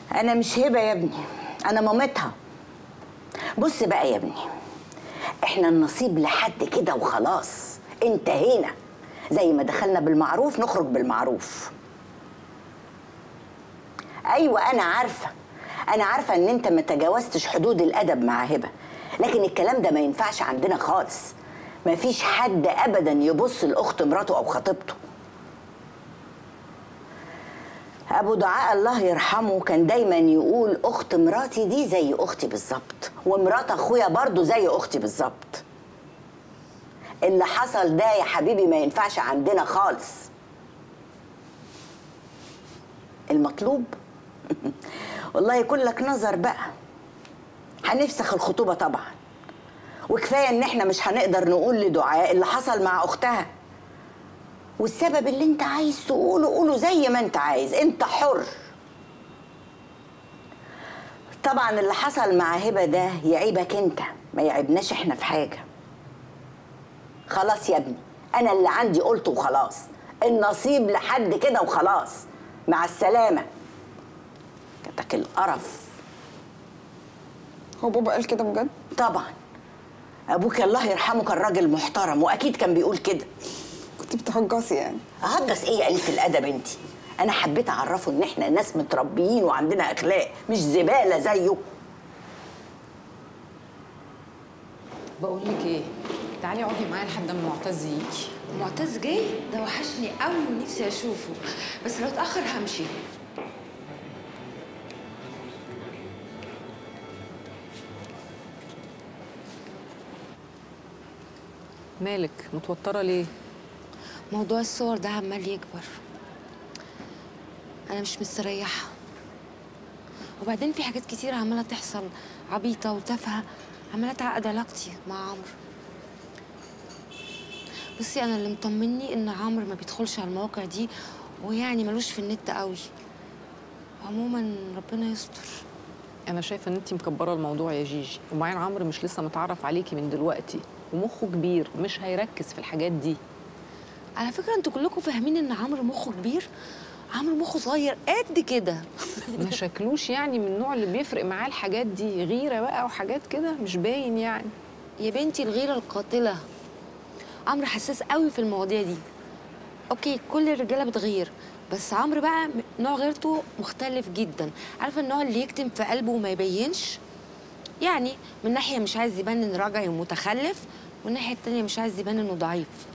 انا مش هبه يا ابني انا مامتها بص بقى يا ابني احنا النصيب لحد كده وخلاص انتهينا زي ما دخلنا بالمعروف نخرج بالمعروف ايوه انا عارفه انا عارفه ان انت ما تجاوزتش حدود الادب مع هبه لكن الكلام ده ما ينفعش عندنا خالص ما فيش حد ابدا يبص لاخت مراته او خطيبته ابو دعاء الله يرحمه كان دايما يقول اخت مراتي دي زي اختي بالظبط ومرات اخويا برضو زي اختي بالظبط اللي حصل ده يا حبيبي ما ينفعش عندنا خالص المطلوب والله كلك نظر بقى هنفسخ الخطوبه طبعا وكفايه ان احنا مش هنقدر نقول لدعاء اللي حصل مع اختها والسبب اللي انت عايز تقوله قوله زي ما انت عايز انت حر طبعا اللي حصل مع هبه ده يعيبك انت ما يعيبناش احنا في حاجه خلاص يا ابني انا اللي عندي قلته وخلاص النصيب لحد كده وخلاص مع السلامه كتك القرف هو بابا قال كده بجد طبعا ابوك الله يرحمه كان راجل محترم واكيد كان بيقول كده كنت بتهجصي يعني اهجس ايه قلة الادب انت انا حبيت اعرفه ان احنا ناس متربيين وعندنا اخلاق مش زباله زيه بقول لك ايه تعالي اقعدي معايا لحد ما معتز يجي معتز جاي ده وحشني قوي ونفسي اشوفه بس لو اتاخر همشي مالك متوتره ليه موضوع الصور ده عمال يكبر انا مش مستريحه وبعدين في حاجات كتير عماله تحصل عبيطه وتافهه عماله تعقد علاقتي مع عمرو بصي انا اللي مطمني ان عمرو ما بيدخلش على المواقع دي ويعني ملوش في النت قوي عموما ربنا يستر انا شايفه ان انت مكبره الموضوع يا جيجي وبعدين عمرو مش لسه متعرف عليكي من دلوقتي ومخه كبير مش هيركز في الحاجات دي على فكره انتوا كلكم فاهمين ان عمرو مخه كبير عمرو مخه صغير قد كده ما شكلوش يعني من النوع اللي بيفرق معاه الحاجات دي غيره بقى وحاجات كده مش باين يعني يا بنتي الغيره القاتله عمرو حساس قوي في المواضيع دي اوكي كل الرجاله بتغير بس عمرو بقى م- نوع غيرته مختلف جدا عارفه النوع اللي يكتم في قلبه وما يبينش يعني من ناحيه مش عايز يبان انه راجعي ومتخلف والناحيه التانيه مش عايز يبان انه ضعيف